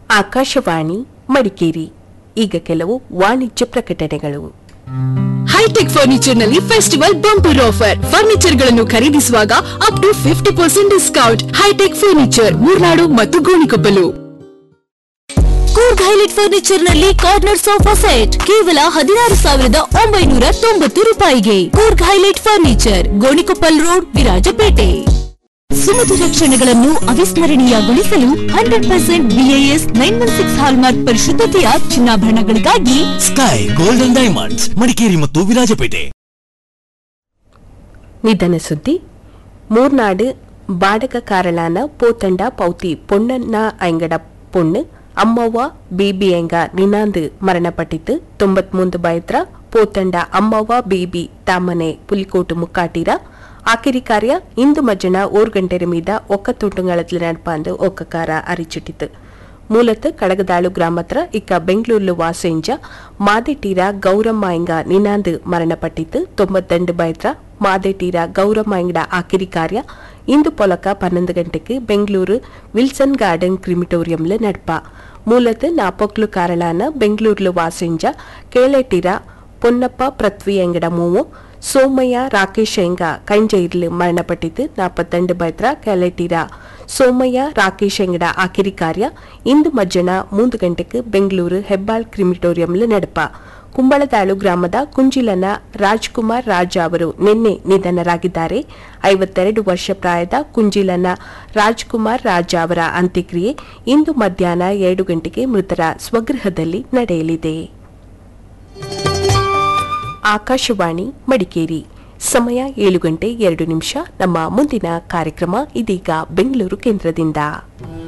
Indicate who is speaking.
Speaker 1: ಆಕಾಶವಾಣಿ ಮಡಿಕೇರಿ ಈಗ ಕೆಲವು ವಾಣಿಜ್ಯ ಪ್ರಕಟಣೆಗಳು
Speaker 2: ಹೈಟೆಕ್ ಫರ್ನಿಚರ್ ನಲ್ಲಿ ಫೆಸ್ಟಿವಲ್ ಬಂಪರ್ ಆಫರ್ ಫರ್ನಿಚರ್ ಗಳನ್ನು ಖರೀದಿಸುವಾಗ up to fifty percent discount hi-tech furniture Murnad ಮತ್ತು ಗೋಣಿಕೊಪ್ಪಲು
Speaker 3: ಕೂರ್ಗ್ ಹೈಲೈಟ್ ಫರ್ನಿಚರ್ ನಲ್ಲಿ ಕಾರ್ನರ್ ಸೋಫಾ ಸೆಟ್ ಕೇವಲ ಹದಿನಾರು ಸಾವಿರದ ಒಂಬೈನೂರ ತೊಂಬತ್ತು ರೂಪಾಯಿಗೆ Coorg highlight furniture Gonikoppal road Virajpet ಸುಮಧುರ ಕ್ಷಣಗಳನ್ನು ಅವಿಸ್ಮರಣೀಯಗೊಳಿಸಲು hundred percent BIS nine one six hallmark ಪರಿಶುದ್ಧತೆಯ ಚಿನ್ನಾಭರಣಗಳಿಗಾಗಿ
Speaker 4: ಸ್ಕೈ ಗೋಲ್ಡನ್ ಡೈಮಂಡ್ಸ್ ಮಡಿಕೇರಿ ಮತ್ತು ವಿರಾಜಪೇಟೆ
Speaker 1: ನಿಧನ ಸುದ್ದಿ ಮೂರ್ನಾಡು ಬಾಡಗ ಕಾರಳಾನ ಪೋತಂಡ ಪೌತಿ ಪೊಣ್ಣನ ಐಂಗಡ பொண்ணு அம்மாவா பேபி எங்க நினாந்து மரணப்பட்டித்து தொம்பತ್ಮೂಂದು ಬೈತ್ರ ಪೋತಂಡ ಅಮ್ಮವ್ವ ಬೇಬಿ ತಾಮನೆ ಪುಲಿಕೋಟು ಮುಕ್ಕಾಟಿರ ಆಕಿರಿ ಕಾರ್ಯ ಇಂದು ಮಜ್ಜನ ಓರ್ ಗಂಟೆರ ಮೀದ ಒಕ್ಕ ತುಂಟುಂಗಳತ್ಲ ನಡ್ಪಾಂದು ಒಕ್ಕಕಾರ ಅರಿಚಿಟ್ಟಿತು ಮೂಲತಃ ಕಡಗದಾಳು ಗ್ರಾಮತ್ರ ಇಕ್ಕ ಬೆಂಗಳೂರು ವಾಸೆಂಜ ಮಾದೆಟೀರ ಗೌರಮ್ಮ ಇಂಗ ನಿನಾಂದು ಮರಣಪಟ್ಟಿತ್ತು ತೊಂಬತ್ತೆಂಡು ಬೈತ್ರ ಮಾದೆಟೀರ ಗೌರಮ್ಮ ಇಂಗಡ ಆಕಿರಿ ಕಾರ್ಯ ಇಂದು ಪೊಲಕ ಪನ್ನೊಂದು ಗಂಟೆಗೆ ಬೆಂಗಳೂರು ವಿಲ್ಸನ್ ಗಾರ್ಡನ್ ಕ್ರಿಮಿಟೋರಿಯಂಲ ನಡ್ಪ ಮೂಲತಃ ನಾಪೊಕ್ಲು ಕಾರಳಾನ ಬೆಂಗಳೂರು ವಾಸೆಂಜ ಕೇಳೆಟೀರ பொன்னப்பா பிருத்வி எங்கட மூவும் சோமையா ராகேஷ் எங்க கைஞ்சயிரில் மரணப்பட்டித்து நாற்பத்தெண்டு பைத்ர ಕೆಲೆಟಿರಾ ಸೋಮಯ್ಯ ರಾಕೇಶ್ ಎಂಗಡ ಆಕಿರಿ ಕಾರ್ಯ ಇಂದು ಮಧ್ಯಾಹ್ನ ಮೂರು ಗಂಟೆಗೆ ಬೆಂಗಳೂರು ಹೆಬ್ಬಾಳ್ ಕ್ರಿಮಿಟೋರಿಯಂಲು ನಡಪ ಕುಂಬಳದಾಳು ಗ್ರಾಮದ ಕುಂಜಿಲನ ರಾಜ್ಕುಮಾರ್ ರಾಜ ಅವರು ನಿನ್ನೆ ನಿಧನರಾಗಿದ್ದಾರೆ ಐವತ್ತೆರಡು ವರ್ಷ ಪ್ರಾಯದ ಕುಂಜಿಲನ ರಾಜ್ಕುಮಾರ್ ರಾಜ ಅವರ ಅಂತ್ಯಕ್ರಿಯೆ ಇಂದು ಮಧ್ಯಾಹ್ನ ಎರಡು ಗಂಟೆಗೆ ಮೃತರ ಸ್ವಗೃಹದಲ್ಲಿ ನಡೆಯಲಿದೆ ಆಕಾಶವಾಣಿ ಮಡಿಕೇರಿ ಸಮಯ ಏಳು ಗಂಟೆ ಎರಡು ನಿಮಿಷ ನಮ್ಮ ಮುಂದಿನ ಕಾರ್ಯಕ್ರಮ ಇದೀಗ ಬೆಂಗಳೂರು ಕೇಂದ್ರದಿಂದ